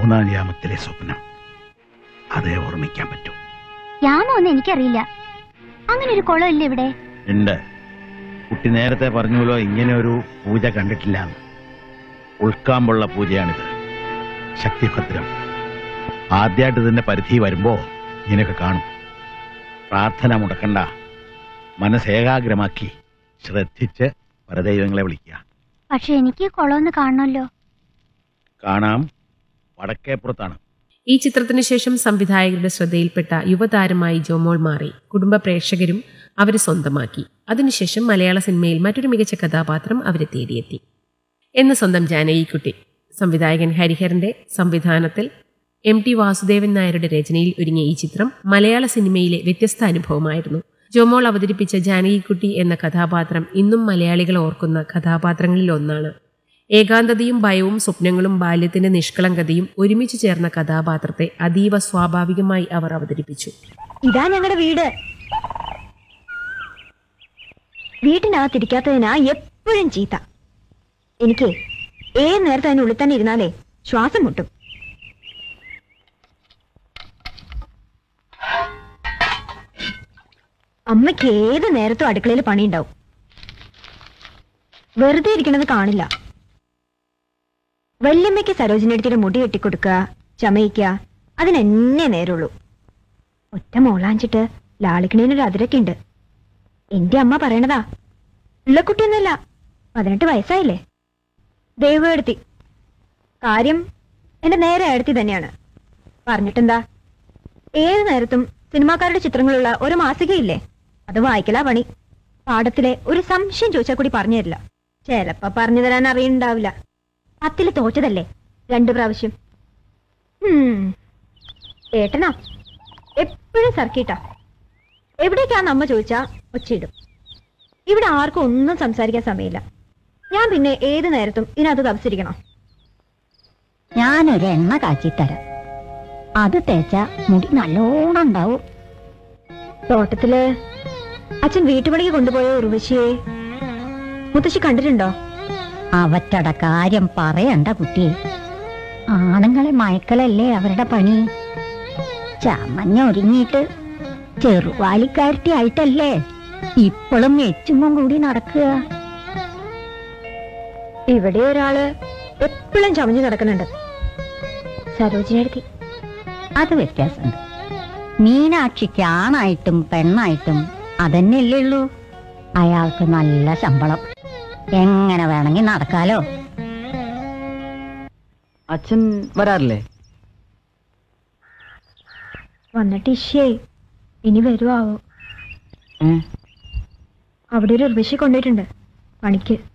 മൂന്നാം യാമത്തിലെ സ്വപ്നം അതേ ഓർമ്മിക്കാൻ പറ്റൂ യാമൊന്നും എനിക്കറിയില്ല അങ്ങനെ ഒരു കുളം ഇല്ല ഇവിടെ ഉണ്ട് കുട്ടി നേരത്തെ പറഞ്ഞല്ലോ ഇങ്ങനെ ഒരു പൂജ കണ്ടിട്ടില്ല ഉൾക്കാമ്പുള്ള പൂജയാണിത് ശക്തിഭദ്രം ആദ്യമായിട്ട് ഇതിന്റെ പരിധി വരുമ്പോ ഇങ്ങനെയൊക്കെ കാണും പ്രാർത്ഥന മുടക്കണ്ട മനസ്സേകാഗ്രമാക്കി ശ്രദ്ധിച്ച് പരദൈവങ്ങളെ വിളിക്കുക പക്ഷെ എനിക്ക് കുളമൊന്ന് കാണണമല്ലോ കാണാം വടക്കേപ്പുറത്താണ് ഈ ചിത്രത്തിന് ശേഷം സംവിധായകരുടെ ശ്രദ്ധയിൽപ്പെട്ട യുവതാരമായി ജോമോൾ മാറി കുടുംബ പ്രേക്ഷകരും അവരെ സ്വന്തമാക്കി അതിനുശേഷം മലയാള സിനിമയിൽ മറ്റൊരു മികച്ച കഥാപാത്രം അവരെ തേടിയെത്തി എന്ന് സ്വന്തം ജാനകിക്കുട്ടി സംവിധായകൻ ഹരിഹരന്റെ സംവിധാനത്തിൽ എം ടി വാസുദേവൻ നായരുടെ രചനയിൽ ഒരുങ്ങിയ ഈ ചിത്രം മലയാള സിനിമയിലെ വ്യത്യസ്ത അനുഭവമായിരുന്നു ജോമോൾ അവതരിപ്പിച്ച ജാനകിക്കുട്ടി എന്ന കഥാപാത്രം ഇന്നും മലയാളികൾ ഓർക്കുന്ന കഥാപാത്രങ്ങളിൽ ഒന്നാണ് ഏകാന്തതയും ഭയവും സ്വപ്നങ്ങളും ബാല്യത്തിന്റെ നിഷ്കളങ്കതയും ഒരുമിച്ച് ചേർന്ന കഥാപാത്രത്തെ അതീവ സ്വാഭാവികമായി അവർ അവതരിപ്പിച്ചു ഇതാ ഞങ്ങളുടെ വീട് വീട്ടിനകത്തിരിക്കാത്തതിനാ എപ്പോഴും ചീത്ത എനിക്ക് ഏത് നേരത്തെ അതിനുള്ളിൽ തന്നെ ഇരുന്നാലേ ശ്വാസം മുട്ടും അമ്മയ്ക്ക് ഏത് നേരത്തും അടുക്കളയിൽ പണിയുണ്ടാവും വെറുതെ ഇരിക്കണത് കാണില്ല വല്യമ്മയ്ക്ക് സരോജിനടുത്തിയുടെ മുടി കെട്ടിക്കൊടുക്കുക ചമയിക്കുക അതിനെന്നെ നേരുള്ളൂ ഒറ്റ മോളാഞ്ചിട്ട് ലാളിക്കണേനൊരു അതിരൊക്കെ ഉണ്ട് എന്റെ അമ്മ പറയണതാ ഉള്ള കുട്ടിയൊന്നുമല്ല പതിനെട്ട് വയസ്സായില്ലേ ദൈവം എടുത്തി കാര്യം എന്റെ നേരെ അടുത്തി തന്നെയാണ് പറഞ്ഞിട്ടെന്താ ഏത് നേരത്തും സിനിമാക്കാരുടെ ചിത്രങ്ങളുള്ള ഒരു മാസികയില്ലേ അത് വായിക്കലാ പണി പാഠത്തിലെ ഒരു സംശയം ചോദിച്ചാൽ കൂടി പറഞ്ഞു തരില്ല ചിലപ്പോ പറഞ്ഞു തരാൻ അറിയണ്ടാവില്ല പത്തില് തോറ്റതല്ലേ രണ്ടു പ്രാവശ്യം ഉം. ഏട്ടനാ എപ്പോഴും സർക്കിട്ടാ എവിടേക്കാന്ന് അമ്മ ചോദിച്ചാ ഒച്ചയിടും ഇവിടെ ആർക്കും ഒന്നും സംസാരിക്കാൻ സമയമില്ല ഞാൻ പിന്നെ ഏത് നേരത്തും ഇതിനകത്ത് തപസിരിക്കണം ഞാനൊരു എണ്ണ കാച്ചിത്തരാം അത് തേച്ച മുടി നല്ലോണം ഉണ്ടാവും തോട്ടത്തില് അച്ഛൻ വീട്ടുപണിക്ക് കൊണ്ടുപോയ ഉർവശിയെ മുത്തശ്ശി കണ്ടിട്ടുണ്ടോ അവറ്റട കാര്യം പറയണ്ട കുട്ടി ആണുങ്ങളെ മയക്കലല്ലേ അവരുടെ പണി ചമഞ്ഞൊരുങ്ങിയിട്ട് ചെറുവാലിക്കാരത്തി ആയിട്ടല്ലേ ഇപ്പോഴും എച്ചുമ്പം കൂടി നടക്കുക ഇവിടെ ഒരാള് എപ്പോഴും ചമഞ്ഞു നടക്കുന്നുണ്ട് സരോജിനടുത്തി അത് വ്യത്യാസമുണ്ട് മീനാക്ഷിക്ക് ആണായിട്ടും പെണ്ണായിട്ടും അതന്നെയല്ലേ ഉള്ളൂ അയാൾക്ക് നല്ല ശമ്പളം എങ്ങനെ വേണമെങ്കിൽ നടക്കാലോ അച്ഛൻ വരാറില്ലേ വന്നിട്ട് ഇഷ്യായി ഇനി വരുവാവോ ഏ അവിടെ ഒരു ഉർവശി കൊണ്ടുപോയിട്ടുണ്ട് പണിക്ക്